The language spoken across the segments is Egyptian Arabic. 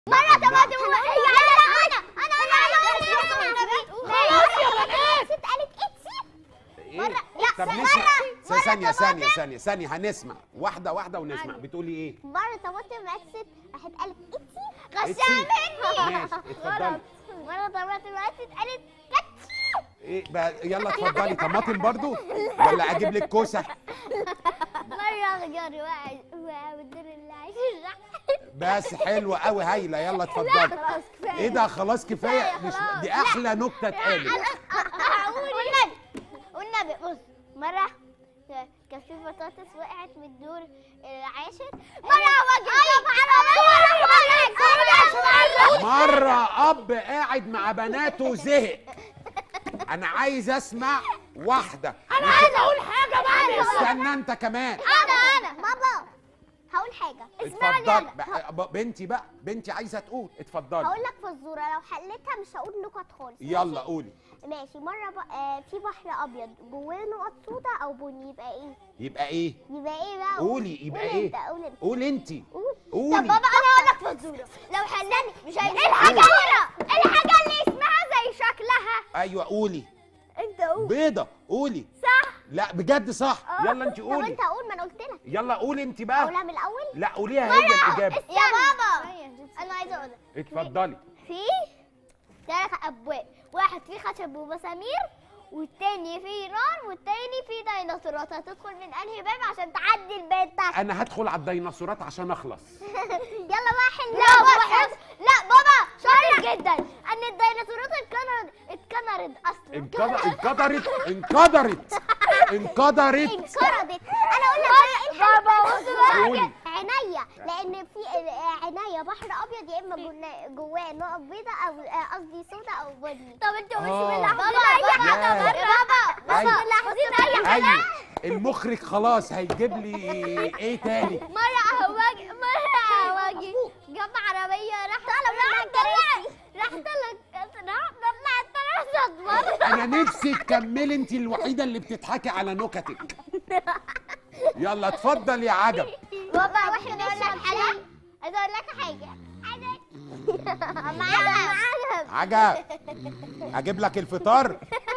مرة طماطم هي انا انا انا انا خلاص يا بنات ست قالت اتسي ايه مرة لا طب مرة نسمع مرة ثانية ثانية طماطم. ثانية ثانية هنسمع واحدة واحدة ونسمع بتقولي ايه؟ مرة طماطم عكست راحت قالت اتسي اتسي. غشها مني ماشي اتفضلي مرة طماطم عكست قالت كاتشي ايه بقى يلا اتفضلي طماطم برضو ولا اجيب لك كوسة؟ مرة جاري واحد وقع بالدور اللي عايش الرح بس حلوة قوي هايلة يلا اتفضلي خلاص كفاية ايه ده خلاص كفاية كفاية مش خلاص. دي احلى نكتة اتقالت والنبي والنبي بص مرة كان في بطاطس وقعت من الدور العاشر مرة وجه عربية مرة اب قاعد مع بناته زهق انا عايز اسمع واحدة انا عايز اقول حاجه بقى لسه استنى انت كمان انا انا بابا هقول حاجة اسمعني اتفضل انا ب- بنتي بقى بنتي عايزة تقول اتفضلي هقول لك فزورة لو حليتها مش هقول نكت خالص يلا قولي ماشي مرة ب... آه في بحر أبيض جواه نقط سودا أو بني يبقى إيه؟ يبقى ايه؟ يبقى إيه بقى؟ قولي يبقى قول ايه؟ أنت قول أنت قول انتي قول قولي. طب بابا أنا هقول لك فزورة لو حلاني مش هي الحاجة الحاجة اللي اسمها زي شكلها ايوه قولي أنت قول بيضة قولي صح لا بجد صح يلا انت طب قولي أنت قول ما أنا قلت لك يلا قولي انت بقى أقولها من الأول؟ لا قوليها هي الاجابة يا بابا أنا عايزة أقولها اتفضلي في ثلاث ابواب واحد فيه خشب ومسامير والتاني فيه نار والتاني فيه ديناصورات هتدخل من انهي باب عشان تعدي الباب تحت انا هدخل على الديناصورات عشان اخلص يلا بقى حل لا بابا لا بابا شاطر جدا ان الديناصورات اتكنرت اتكنرت اصلا انقدر- انقدرت انقدرت انقدرت انقرضت انا اقول لك بابا قولي. عينيا لان في عينيا بحر ابيض يا اما جنا- جواه نقط بيضاء او آه، قصدي سودا او بني طب انتوا مش آه. ملاحظين اي حاجه ياه. بابا بابا أيوة. ملاحظين اي حاجه ايوه المخرج خلاص هيجيب لي ايه تاني مرة أهواجي مرة أهواجي جاب عربية راح طلع راح طلع راح طلع راح طلع ثلاث مرة انا نفسي تكملي انت الوحيده اللي بتضحكي على نكتك يلا اتفضل يا عجب بابا واحنا بنشرب حاجة عايزة أقول لك حاجة معانا معانا عجب اجيب لك الفطار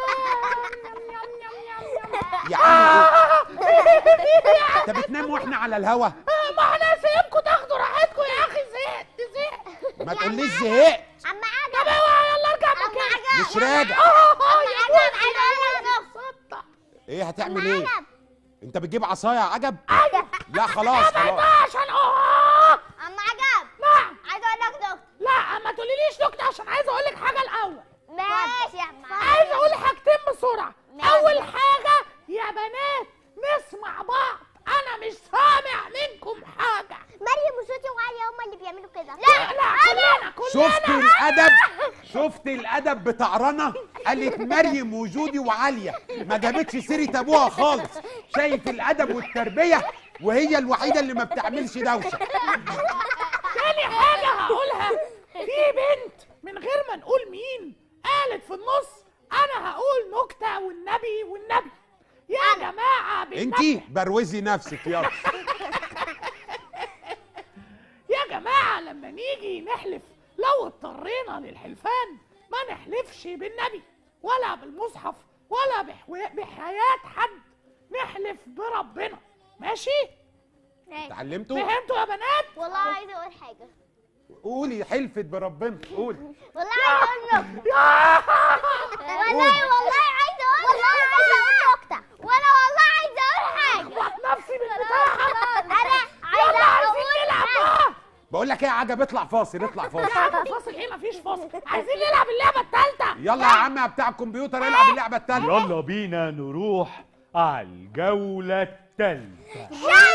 يا عم انت بتنام واحنا على الهوا ما احنا سيبكم تاخدوا راحتكم يا اخي زهقت زهقت ما تقوليش زهقت عم طب عجب اوعى يلا ارجع عم مكانك عجب مش راجع عم عجب عايزة أقول لك صدق ايه عم هتعمل ايه عجب انت بتجيب عصايه يا عجب عجب لا خلاص خلاص عشان اه عم عجب نعم عايزة أقول لك نكتة لا ما تقوليليش نكته عشان عايزه اقول لك حاجه الاول ماشي يا عم عايزه اقول حاجتين بسرعه ماشي. اول حاجه يا بنات نسمع بعض انا مش سامع منكم حاجه مريم وصوتي وعليا هما اللي بيعملوا كده لا لا كلنا كلنا شفت الادب شفت الادب بتاع رنا قالت مريم وجودي وعاليه ما جابتش سيره ابوها خالص شايف الادب والتربيه وهي الوحيده اللي ما بتعملش دوشه تاني حاجة هقولها في بنت من غير ما نقول مين قالت في النص أنا هقول نكتة والنبي والنبي يا جماعة بالنبي انتي بروزي نفسك يلا يا جماعة لما نيجي نحلف لو اضطرينا للحلفان ما نحلفش بالنبي ولا بالمصحف ولا بحو- بحياة حد نحلف بربنا ماشي؟ اتعلمتوا فهمتوا يا بنات؟ والله عايزة أقول حاجة قولي حلفت بربنا قولي والله عايزة أقول نكتة يا والله والله عايزة أقول والله عايزة أقول نكتة وأنا والله عايزة أقول حاجة أخبط نفسي بالبتاع أنا يلا عايزة عايزين أقول نلعب حاجة بقى بقول لك ايه يا عجب اطلع فاصل اطلع فاصل لا فاصل ايه مفيش فاصل عايزين نلعب اللعبه الثالثه يلا يا عم يا بتاع الكمبيوتر العب اللعبه التانيه يلا بينا نروح على الجولة التالتة يلا